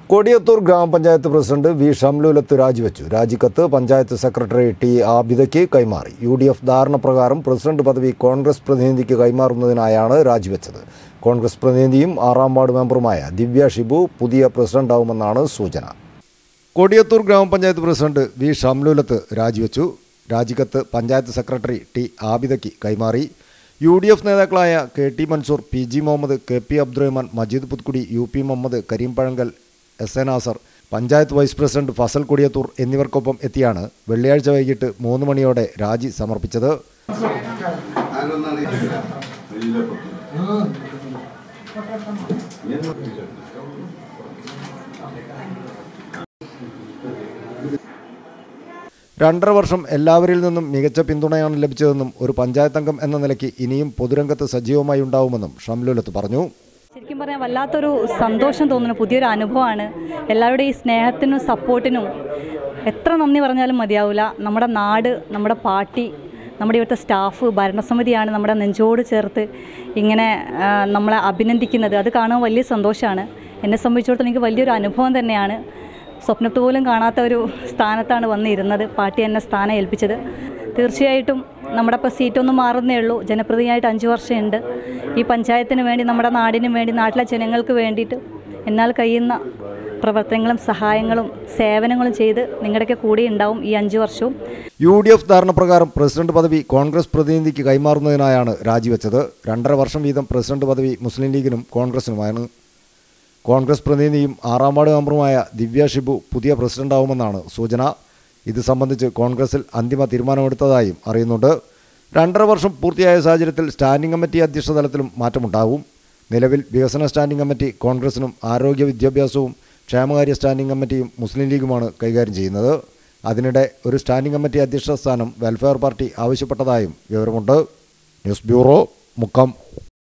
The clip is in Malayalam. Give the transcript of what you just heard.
കൊടിയത്തൂർ ഗ്രാമപഞ്ചായത്ത് പ്രസിഡന്റ് വി ഷംലുലത്ത് രാജിവെച്ചു രാജിക്കത്ത് പഞ്ചായത്ത് സെക്രട്ടറി ടി ആബിദയ്ക്ക് കൈമാറി യു ഡി എഫ് ധാരണ പ്രകാരം പ്രസിഡന്റ് പദവി കോൺഗ്രസ് പ്രതിനിധിക്ക് കൈമാറുന്നതിനായാണ് രാജിവെച്ചത് കോൺഗ്രസ് പ്രതിനിധിയും ആറാം വാർഡ് മെമ്പറുമായ ദിവ്യ ഷിബു പുതിയ പ്രസിഡന്റാവുമെന്നാണ് സൂചന കൊടിയത്തൂർ ഗ്രാമപഞ്ചായത്ത് പ്രസിഡന്റ് വി ഷംലുലത്ത് രാജിവെച്ചു രാജിക്കത്ത് പഞ്ചായത്ത് സെക്രട്ടറി ടി ആബിദയ്ക്ക് കൈമാറി യു ഡി എഫ് നേതാക്കളായ K T Mansoor P G Muhammad K P Abdurahman Majeed Puthukudi U P Muhammad Kareem Pazhankal S A Nasar panchayat vice president Fazal Kodiyathur എന്നിവർക്കൊപ്പം എത്തിയാണ് വെള്ളിയാഴ്ച വൈകിട്ട് മൂന്ന് മണിയോടെ രാജി സമർപ്പിച്ചത് രണ്ടര വർഷം എല്ലാവരിൽ നിന്നും മികച്ച പിന്തുണയാണ് ലഭിച്ചതെന്നും ഒരു പഞ്ചായത്ത് അംഗം എന്ന നിലയ്ക്ക് ഇനിയും പൊതുരംഗത്ത് സജീവമായി ഉണ്ടാവുമെന്നും ഷംലുലത്ത് പറഞ്ഞു ശരിക്കും പറഞ്ഞാൽ വല്ലാത്തൊരു സന്തോഷം തോന്നുന്ന പുതിയൊരു അനുഭവമാണ് എല്ലാവരുടെയും ഈ സ്നേഹത്തിനും സപ്പോർട്ടിനും എത്ര നന്ദി പറഞ്ഞാലും മതിയാവില്ല നമ്മുടെ നാട് നമ്മുടെ പാർട്ടി നമ്മുടെ ഇവിടുത്തെ സ്റ്റാഫ് ഭരണസമിതിയാണ് നമ്മുടെ നെഞ്ചോട് ചേർത്ത് ഇങ്ങനെ ആ, നമ്മളെ അഭിനന്ദിക്കുന്നത് അത് കാണുമ്പോൾ വലിയ സന്തോഷമാണ് എന്നെ സംബന്ധിച്ചിടത്തോളം എനിക്ക് വലിയൊരു അനുഭവം തന്നെയാണ് സ്വപ്നത്ത് പോലും കാണാത്ത ഒരു സ്ഥാനത്താണ് വന്നിരുന്നത് പാർട്ടി എന്നെ സ്ഥാനം ഏൽപ്പിച്ചത് തീർച്ചയായിട്ടും നമ്മുടെ ഇപ്പോൾ സീറ്റൊന്നും മാറുന്നേ ഉള്ളൂ ജനപ്രതിനിധിയായിട്ട് അഞ്ച് വർഷമുണ്ട് ഈ പഞ്ചായത്തിന് വേണ്ടി നമ്മുടെ നാടിനും വേണ്ടി നാട്ടിലെ ജനങ്ങൾക്ക് വേണ്ടിയിട്ട് എന്നാൽ കഴിയുന്ന പ്രവർത്തനങ്ങളും സഹായങ്ങളും സേവനങ്ങളും ചെയ്ത് നിങ്ങളുടെയൊക്കെ കൂടെ ഉണ്ടാവും ഈ അഞ്ച് വർഷവും യു ഡി എഫ് ധാരണപ്രകാരം പ്രസിഡന്റ് പദവി കോൺഗ്രസ് പ്രതിനിധിക്ക് കൈമാറുന്നതിനായാണ് രാജിവെച്ചത് രണ്ടര വർഷം വീതം പ്രസിഡന്റ് പദവി മുസ്ലിം ലീഗിനും കോൺഗ്രസിനുമാണ് കോൺഗ്രസ് പ്രതിനിധിയും ആറാം വാർഡ് മെമ്പറുമായ ദിവ്യ ഷിബു പുതിയ പ്രസിഡന്റാവുമെന്നാണ് സൂചന ഇത് സംബന്ധിച്ച് കോൺഗ്രസിൽ അന്തിമ തീരുമാനമെടുത്തതായും അറിയുന്നുണ്ട് രണ്ടര വർഷം പൂർത്തിയായ സാഹചര്യത്തിൽ സ്റ്റാൻഡിംഗ് കമ്മിറ്റി അധ്യക്ഷ തലത്തിലും മാറ്റമുണ്ടാകും നിലവിൽ വികസന സ്റ്റാൻഡിംഗ് കമ്മിറ്റി കോൺഗ്രസിനും ആരോഗ്യ വിദ്യാഭ്യാസവും ക്ഷേമകാര്യ സ്റ്റാൻഡിംഗ് കമ്മിറ്റിയും മുസ്ലിം ലീഗുമാണ് കൈകാര്യം ചെയ്യുന്നത് അതിനിടെ ഒരു സ്റ്റാൻഡിംഗ് കമ്മിറ്റി അധ്യക്ഷ സ്ഥാനം വെൽഫെയർ പാർട്ടി ആവശ്യപ്പെട്ടതായും വിവരമുണ്ട് ന്യൂസ് ബ്യൂറോ മുക്കം